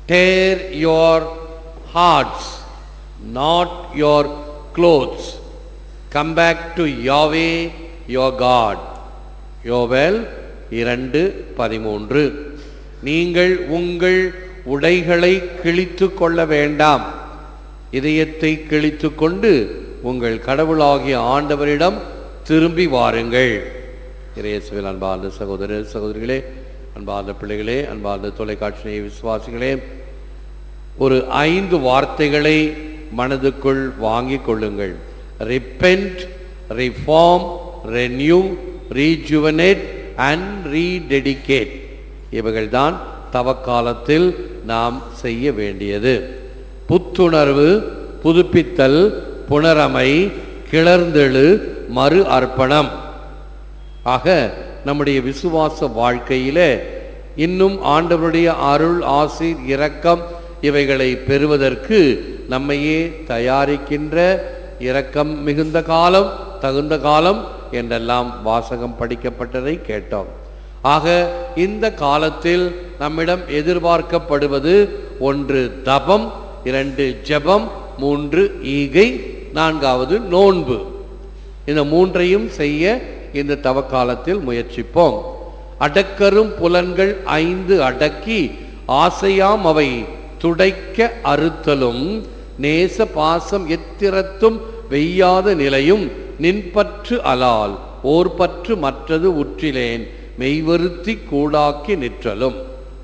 Tear your hearts, not your clothes. Come back to Yahweh your God. யோவேல் இரண்டு பதிமூன்று நீங்கள் உங்கள் உடைகளை கிழித்து கொள்ள வேண்டாம் இதயத்தை கிழித்து கொண்டு உங்கள் கடவுளாகிய ஆண்டவரிடம் திரும்பி வாருங்கள் இறையேசுவில் அன்பார்ந்த சகோதர சகோதரிகளே அன்பார்ந்த பிள்ளைகளே அன்பார்ந்த தொலைக்காட்சி நேய விசுவாசிகளே ஒரு ஐந்து வார்த்தைகளை மனதுக்குள் வாங்கிக் கொள்ளுங்கள் repent reform renew rejuvenate and rededicate இவைகள்தான் தவக்காலத்தில் நாம் செய்ய வேண்டியது புத்துணர்வு புதுப்பித்தல் புனரமை கிளர்ந்தெழு மறு அர்ப்பணம் ஆக நம்முடைய விசுவாச வாழ்க்கையில இன்னும் ஆண்டவருடைய அருள் ஆசீர் இரக்கம் இவைகளை பெறுவதற்கு நம்மையே தயாரிக்கின்ற இரக்கம் மிகுந்த காலம் தகுந்த காலம் என்றெல்லாம் வாசகம் படிக்கப்பட்டதை கேட்டோம் ஆக இந்த காலத்தில் நம்மிடம் எதிர்பார்க்கப்படுவது ஒன்று தபம் இரண்டு ஜெபம் மூன்று ஈகை நான்காவது நோன்பு இந்த மூன்றையும் செய்ய இந்த தவக்காலத்தில் முயற்சிப்போம் அடக்கரும் புலன்கள் ஐந்து அடக்கி ஆசையாம் அவை துடைக்க அறுத்தலும் நேச பாசம் எத்திரத்தும் வெய்யாத நிலையும் நின்பற்று அலால் ஓர் பற்று மற்றது உற்றிலேன் மெய்வருத்தி கூடாக்கி நிற்றலும்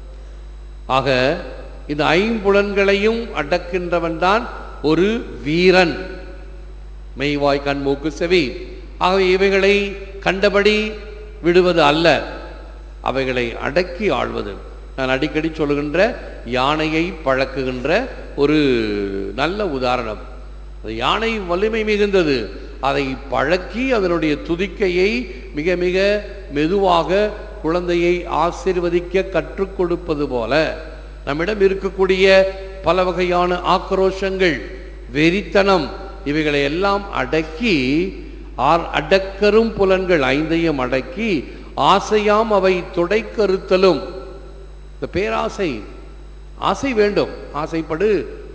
ஆக இந்த ஐம்புலன்களையும் அடக்கின்றவன் தான் ஒரு வீரன் மெய்வாய் கண் மூக்கு செவி ஆகவே இவைகளை கண்டபடி விடுவது அல்ல அவைகளை அடக்கி ஆள்வது நான் அடிக்கடி சொல்லுகின்ற யானையை பழக்குகின்ற ஒரு நல்ல உதாரணம் அது யானை வலிமை மிகுந்தது அதை பழக்கி அதனுடைய துதிக்கையை மிக மிக மெதுவாக குழந்தையை ஆசீர்வதிக்க கற்றுக் கொடுப்பது போல நம்மிடம் இருக்கக்கூடிய பல வகையான ஆக்ரோஷங்கள் வெறித்தனம் இவைகளை எல்லாம் அடக்கி ஆர் அடக்கரும் புலன்கள் ஐந்தையும் அடக்கி ஆசையாம் அவை துடைக்கறுத்தலும் இந்த பேராசை ஆசை வேண்டும் ஆசைப்படு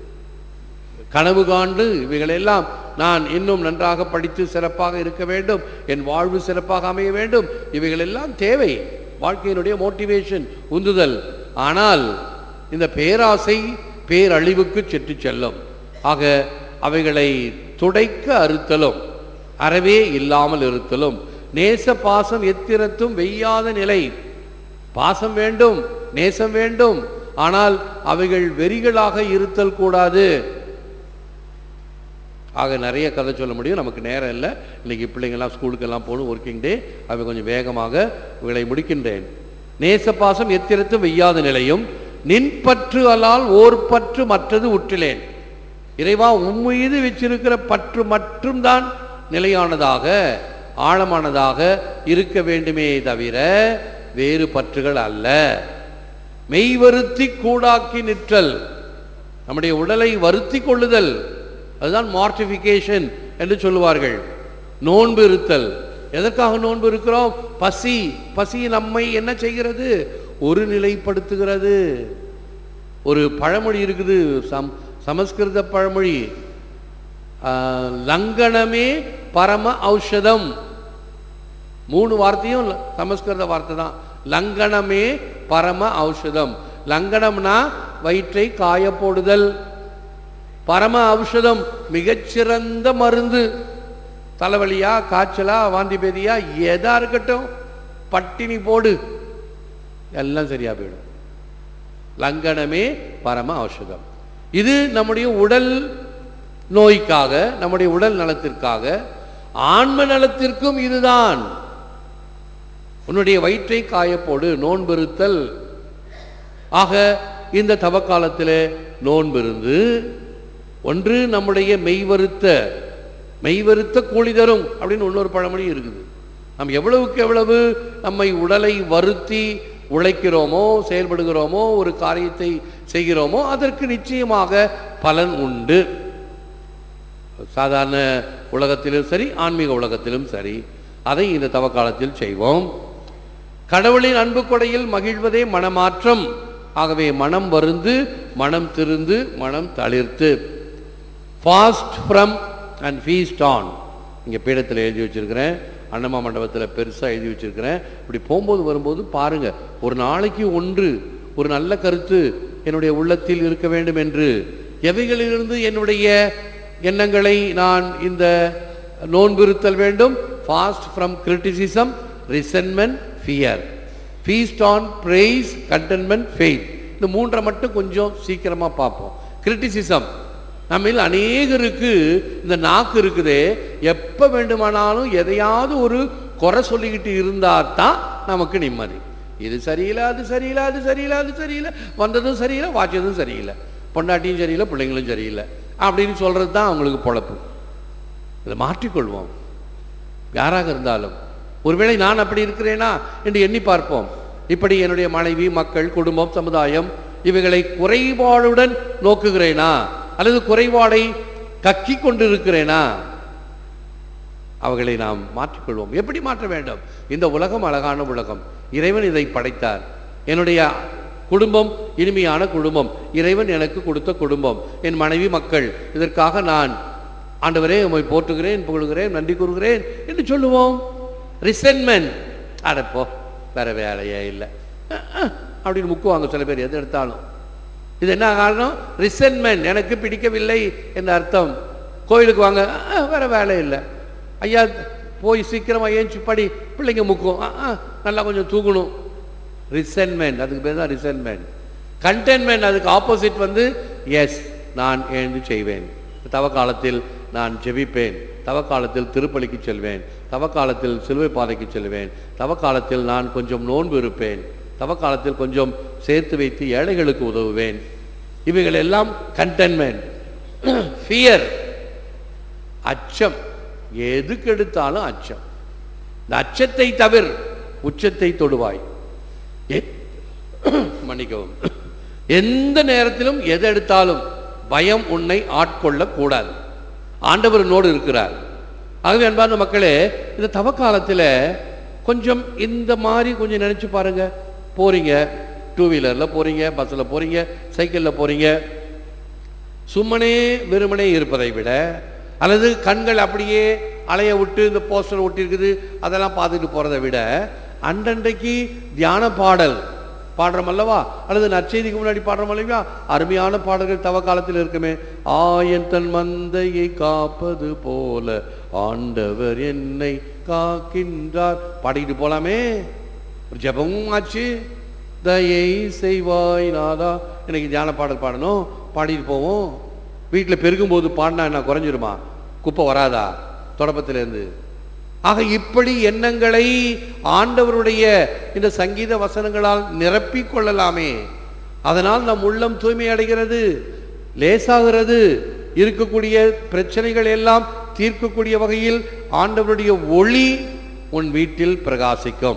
கனவு காண்டு இவைகளெல்லாம் நான் இன்னும் நன்றாக படித்து சிறப்பாக இருக்க வேண்டும் என் வாழ்வு சிறப்பாக அமைய வேண்டும் இவைகளெல்லாம் தேவை வாழ்க்கையினுடைய மோட்டிவேஷன் உந்துதல் ஆனால் இந்த பேராசை பேரழிவுக்கு சென்று செல்லும் ஆக அவைகளை துடைக்க அறுத்தலும் அறவே இல்லாமல் இருத்தலும் நேச பாசம் எத்திரத்தும் வெய்யாத நிலை பாசம் வேண்டும் நேசம் வேண்டும் ஆனால் அவைகள் வெறிகளாக இருத்தல் கூடாது ஆக நிறைய கதை சொல்ல முடியும் நமக்கு நேரம் இல்லை இன்னைக்கு பிள்ளைங்கள்லாம் ஸ்கூலுக்கெல்லாம் போகணும் ஒர்க்கிங் டே அவை கொஞ்சம் வேகமாக இவளை முடிக்கின்றேன் நேசப்பாசம் எத்திரத்தும் வெய்யாத நிலையும் நின்பற்று அலால் ஓர் பற்று மற்றது உற்றிலேன் இறைவா உன் மீது வச்சிருக்கிற பற்று மட்டும்தான் நிலையானதாக ஆழமானதாக இருக்க வேண்டுமே தவிர வேறு பற்றுகள் அல்ல மெய்வருத்தி கூடாக்கி நிற்றல் நம்முடைய உடலை வருத்தி கொள்ளுதல் அதுதான் மார்டிஃபிகேஷன் என்று சொல்லுவார்கள் நோன்பு இருத்தல் எதற்காக நோன்பு இருக்கிறோம் பசி பசி நம்மை என்ன செய்கிறது ஒரு நிலைப்படுத்துகிறது ஒரு பழமொழி இருக்குது சம் சமஸ்கிருத பழமொழி ஆஹ், லங்கனமே பரம ஔஷதம் மூணு வார்த்தையும் ல- சமஸ்கிருத வார்த்தை தான் லங்கனமே பரம ஔஷதம் லங்கனம்னா வயிற்றை காய போடுதல் பரம ஔஷதம் மிகச்சிறந்த மருந்து தலைவலியா காய்ச்சலா வாந்தி பேதியா எதா இருக்கட்டும் பட்டினி போடு எல்லாம் சரியா போயிடும் லங்கனமே பரம ஔஷதம் இது நம்முடைய உடல் நோய்க்காக நம்முடைய உடல் நலத்திற்காக ஆன்ம நலத்திற்கும் இதுதான் உன்னுடைய வயிற்றை காயப்போடு நோன்பெருத்தல் ஆக இந்த தவக்காலத்தில் நோன்பிருந்து ஒன்று நம்முடைய மெய்வருத்த மெய்வருத்த கூலி தரும் அப்படின்னு இன்னொரு பழமொழி இருக்குது நாம் எவ்வளவுக்கு எவ்வளவு நம்மை உடலை வருத்தி உழைக்கிறோமோ செயல்படுகிறோமோ ஒரு காரியத்தை செய்கிறோமோ அதற்கு நிச்சயமாக பலன் உண்டு சாதாரண உலகத்திலும் சரி ஆன்மீக உலகத்திலும் சரி அதை இந்த தவக்காலத்தில் செய்வோம் கடவுளின் அன்பு கொடையில் மகிழ்வதே மனமாற்றம் ஆகவே மனம் வருந்து மனம் திருந்து மனம் தளிர்த்து fast from and feast on இங்கே பீடத்தில் எழுதி வச்சிருக்கிறேன் அன்னமா மண்டபத்தில் பெருசாக எழுதி வச்சிருக்கிறேன் இப்படி போகும்போது வரும்போது பாருங்க ஒரு நாளைக்கு ஒன்று ஒரு நல்ல கருத்து என்னுடைய உள்ளத்தில் இருக்க வேண்டும் என்று எவைகளிலிருந்து என்னுடைய எண்ணங்களை நான் இந்த நோன்பிருத்தல் வேண்டும் fast from criticism resentment fear feast on praise contentment faith இந்த மூன்றை மட்டும் கொஞ்சம் சீக்கிரமா பார்ப்போம் கிரிட்டிசிசம் நம்மில் அநேகருக்கு இந்த நாக்கு இருக்குதே எப்போ வேண்டுமானாலும் எதையாவது ஒரு குறை சொல்லிக்கிட்டு இருந்தா தான் நமக்கு நிம்மதி இது சரியில்லை அது சரியில்லை அது சரியில்லை அது சரியில்லை வந்ததும் சரியில்லை வாச்சதும் சரியில்லை பொண்டாட்டியும் சரியில்லை பிள்ளைங்களும் சரியில்லை அப்படின்னு சொல்றது தான் அவங்களுக்கு பொழப்பு இதை மாற்றிக்கொள்வோம் யாராக இருந்தாலும் ஒருவேளை நான் அப்படி இருக்கிறேனா என்று எண்ணி பார்ப்போம் இப்படி என்னுடைய மனைவி மக்கள் குடும்பம் சமுதாயம் இவைகளை குறைபாடுடன் நோக்குகிறேனா அல்லது குறைபாடை கக்கி கொண்டிருக்கிறேனா அவைகளை நாம் மாற்றிக்கொள்வோம் எப்படி மாற்ற வேண்டும் இந்த உலகம் அழகான உலகம் இறைவன் இதை படைத்தார் என்னுடைய குடும்பம் இனிமையான குடும்பம் இறைவன் எனக்கு கொடுத்த குடும்பம் என் மனைவி மக்கள் இதற்காக நான் ஆண்டவரே உம்மை போற்றுகிறேன் புகழுகிறேன் நன்றி கூறுகிறேன் என்று சொல்லுவோம் ரிசென்மெண்ட் அடப்போ வேற வேலையே இல்லை அஹ், அஹ், அப்படின்னு முக்குவாங்க சில பேர் எது எடுத்தாலும் இது என்ன காரணம் ரிசென்மெண்ட் எனக்கு பிடிக்கவில்லை என்ற அர்த்தம் கோயிலுக்கு வாங்க அஹ், அஹ், வேற வேலை இல்லை ஐயா போய் சீக்கிரமா ஏஞ்சி படி பிள்ளைங்க முக்கும் அஹ், அஹ், நல்லா கொஞ்சம் தூங்கணும் ரிசென்மெண்ட் அதுக்கு பேர் தான் ரிசென்மெண்ட் கண்டென்மெண்ட் அதுக்கு ஆப்போசிட் வந்து எஸ் நான் எழுந்து செய்வேன் தவ காலத்தில் நான் ஜெபிப்பேன் தவ காலத்தில் திருப்பலிக்கு செல்வேன் தவ காலத்தில் சிலுவை பாதைக்கு செல்வேன் தவ காலத்தில் நான் கொஞ்சம் நோன்பு இருப்பேன் தவ காலத்தில் கொஞ்சம் சேர்த்து வைத்து ஏழைகளுக்கு உதவுவேன் இவைகள் எல்லாம் கண்டென்மெண்ட் ஃபியர் அச்சம் எதுக்கு எடுத்தாலும் அச்சம் இந்த அச்சத்தை தவிர உச்சத்தை தொடுவாய் எ- மன்னிக்கவும் எந்த நேரத்திலும் எதை எடுத்தாலும் பயம் உன்னை ஆட்கொள்ளக் கூடாது ஆண்டவர் உன்னோடு இருக்கிறார் ஆகவே அன்பார்ந்த மக்களே இந்த தவ காலத்தில் கொஞ்சம் இந்த மாதிரி கொஞ்சம் நினைச்சு பாருங்க போறீங்க டூ வீலரில் போறீங்க பஸ்ஸில் போறீங்க சைக்கிளில் போறீங்க சும்மனே வெறுமனே இருப்பதை விட அல்லது கண்கள் அப்படியே அலைய விட்டு இந்த போஸ்டர் ஒட்டியிருக்குது அதெல்லாம் பார்த்துட்டு போறதை விட அண்டண்டைக்கு தியான பாடல் பாடுறோம் அல்லவா அல்லது நற்செய்திக்கு முன்னாடி பாடுறோம் அல்லவா அருமையான பாடல்கள் தவ காலத்தில் இருக்குமே ஆயன் தன் மந்தையை காப்பது போல ஆண்டவர் என்னை காக்கின்றார் பாடிட்டு போலாமே ஒரு ஜெபமும் ஆச்சு தயை செய்வாய் நாதா எனக்கு தியான பாடல் பாடணும் பாடிட்டு போவோம் வீட்டில் பெருகும்போது பாடினா என்ன குறைஞ்சிருமா குப்பை வராதா தொடப்பத்திலேருந்து ஆக இப்படி எண்ணங்களை ஆண்டவருடைய இந்த சங்கீத வசனங்களால் நிரப்பிக் கொள்ளலாமே அதனால் நம் உள்ளம் தூய்மை அடைகிறது லேசாகிறது இருக்கக்கூடிய பிரச்சனைகள் எல்லாம் தீர்க்கக்கூடிய வகையில் ஆண்டவருடைய ஒளி உன் வீட்டில் பிரகாசிக்கும்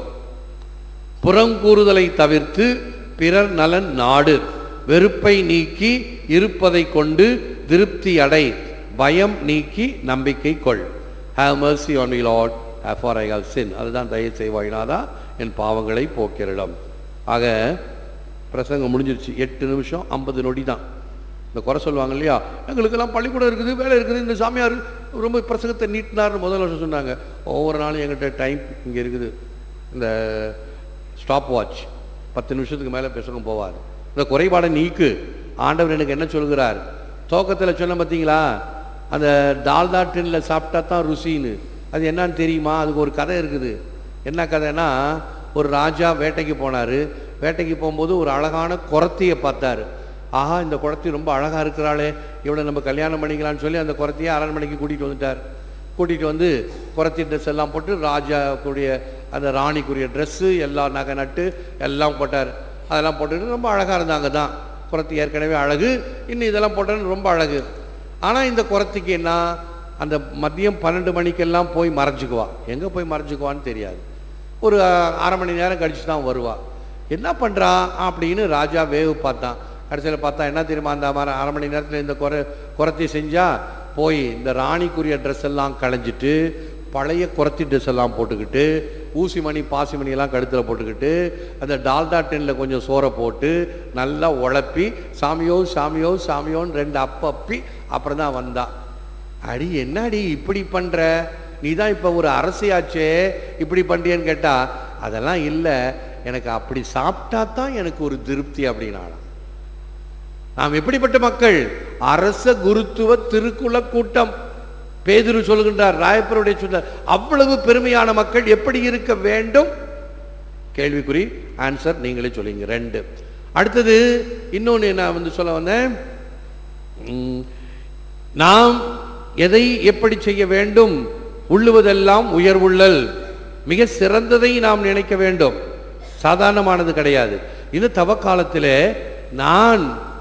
புறங்கூறுதலை தவிர்த்து பிறர் நலன் நாடு வெறுப்பை நீக்கி இருப்பதை கொண்டு திருப்தி அடை பயம் நீக்கி நம்பிக்கை கொள் have mercy on me lord for I have sin அதுதான் தயவு செய்வாயினாதா என் பாவங்களை போக்கிரிடம் ஆக பிரசங்கம் முடிஞ்சிருச்சு எட்டு நிமிஷம் ஐம்பது நொடி தான் இந்த குறை சொல்லுவாங்க இல்லையா எங்களுக்கெல்லாம் பள்ளிக்கூடம் இருக்குது வேலை இருக்குது இந்த சாமியார் ரொம்ப பிரசங்கத்தை நீட்டினார்னு முதல் வருஷம் சொன்னாங்க ஒவ்வொரு நாளும் எங்கிட்ட டைம் இங்கே இருக்குது இந்த ஸ்டாப் வாட்ச் பத்து நிமிஷத்துக்கு மேலே பிரசங்கம் போவார் இந்த குறைபாடை நீக்கு ஆண்டவர் எனக்கு என்ன சொல்கிறார் துவக்கத்தில் சொன்ன பார்த்தீங்களா அந்த டால்டா டின்னில் சாப்பிட்டா தான் ருசின்னு அது என்னன்னு தெரியுமா அதுக்கு ஒரு கதை இருக்குது என்ன கதைன்னா ஒரு ராஜா வேட்டைக்கு போனார் வேட்டைக்கு போகும்போது ஒரு அழகான குரத்தியை பார்த்தாரு ஆஹா இந்த குரத்தி ரொம்ப அழகாக இருக்கிறாளே இவளை நம்ம கல்யாணம் பண்ணிக்கலாம்னு சொல்லி அந்த குரத்தையை அரண்மனைக்கு கூட்டிகிட்டு வந்துட்டார் கூட்டிகிட்டு வந்து குரத்தி ட்ரெஸ் எல்லாம் போட்டு ராஜாக்குரிய அந்த ராணிக்குரிய ட்ரெஸ்ஸு எல்லாம் நகை நட்டு எல்லாம் போட்டார் அதெல்லாம் போட்டுட்டு ரொம்ப அழகாக இருந்தாங்க தான் குரத்தி ஏற்கனவே அழகு இன்னும் இதெல்லாம் போட்டோன்னு ரொம்ப அழகு ஆனால் இந்த குரத்திக்கு என்ன அந்த மதியம் பன்னெண்டு மணிக்கெல்லாம் போய் மறைஞ்சுக்குவா எங்கே போய் மறைஞ்சுக்குவான்னு தெரியாது ஒரு அஹ், அரை மணி நேரம் கழிச்சு தான் வருவா என்ன பண்ணுறா அப்படின்னு ராஜா வேவு பார்த்தான் கடைசியில் பார்த்தா என்ன தெரியுமா அந்த மாதிரி அரை மணி நேரத்தில் இந்த குறை குரத்தி செஞ்சா போய் இந்த ராணிக்குரிய ட்ரெஸ் எல்லாம் களைஞ்சிட்டு பழைய குரத்தி ட்ரெஸ் எல்லாம் போட்டுக்கிட்டு ஊசி மணி பாசி மணி எல்லாம் கழுத்தில் போட்டுக்கிட்டு அந்த டால்டா டென்னில் கொஞ்சம் சோறை போட்டு நல்லா உழப்பி சாமியோ சாமியோ சாமியோன்னு ரெண்டு அப்பப்பி அப்புறம் தான் வந்தா அடி என்னடி இப்படி பண்ற நீ தான் இப்போ ஒரு அரசியாச்சே இப்படி பண்றியன்னு கேட்டா அதெல்லாம் இல்லை எனக்கு அப்படி சாப்பிட்டா தான் எனக்கு ஒரு திருப்தி அப்படின்னாலாம் நாம் எப்படிப்பட்ட மக்கள் அரச குருத்துவ திருக்குல கூட்டம் பேதுரு சொல்கின்றார் ராயப்பருடைய சொல்றார் அவ்வளவு பெருமையான மக்கள் எப்படி இருக்க வேண்டும் கேள்விக்குறி ஆன்சர் நீங்களே சொல்லுங்க ரெண்டு அடுத்தது இன்னொன்று நான் வந்து சொல்ல வந்தேன் உம், நாம் எதை எப்படி செய்ய வேண்டும் உள்ளுவதெல்லாம் உயர்வுள்ளல் மிக சிறந்ததை நாம் நினைக்க வேண்டும் சாதாரணமானது கிடையாது இந்த தவக்காலத்திலே நான்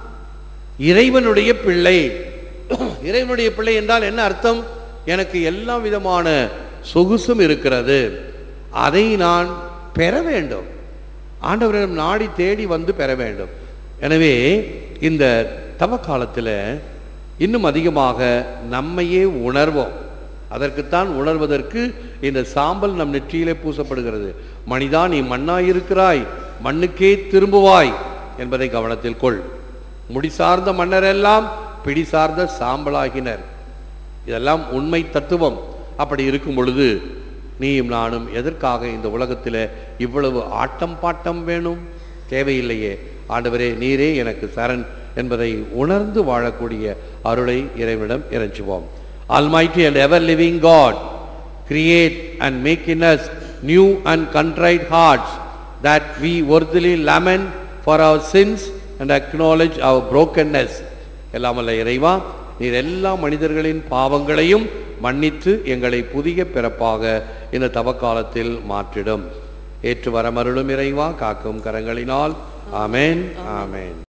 இறைவனுடைய பிள்ளை இறைவனுடைய பிள்ளை என்றால் என்ன அர்த்தம் எனக்கு எல்லா விதமான சொகுசும் இருக்கிறது அதை நான் பெற வேண்டும் ஆண்டவரிடம் நாடி தேடி வந்து பெற வேண்டும் எனவே இந்த தவ காலத்தில் இன்னும் அதிகமாக நம்மையே உணர்வோம் அதற்குத்தான் உணர்வதற்கு இந்த சாம்பல் நம் நெற்றியிலே பூசப்படுகிறது மனிதா நீ மண்ணாயிருக்கிறாய் மண்ணுக்கே திரும்புவாய் என்பதை கவனத்தில் கொள் முடி சார்ந்த மன்னரெல்லாம் பிடி சார்ந்த சாம்பலாகினர் இதெல்லாம் உண்மை தத்துவம் அப்படி இருக்கும் பொழுது நீயும் நானும் எதற்காக இந்த உலகத்தில் இவ்வளவு ஆட்டம் பாட்டம் வேணும் தேவையில்லையே ஆண்டவரே நீரே எனக்கு சரண் என்பதை உணர்ந்து வாழக்கூடிய அருளை இறைவனிடம் இறைஞ்சுவோம் Almighty and ever living God, create and make in us new and contrite hearts, that we worthily lament for our sins and acknowledge our brokenness. எல்லாம் வல்ல இறைவா நீர் எல்லா மனிதர்களின் பாவங்களையும் மன்னித்து எங்களை புதிய பிறப்பாக இந்த தவக்காலத்தில் மாற்றிடும் ஏற்று வரமருளும் இறைவா காக்கும் கரங்களினால் ஆமென் ஆமென்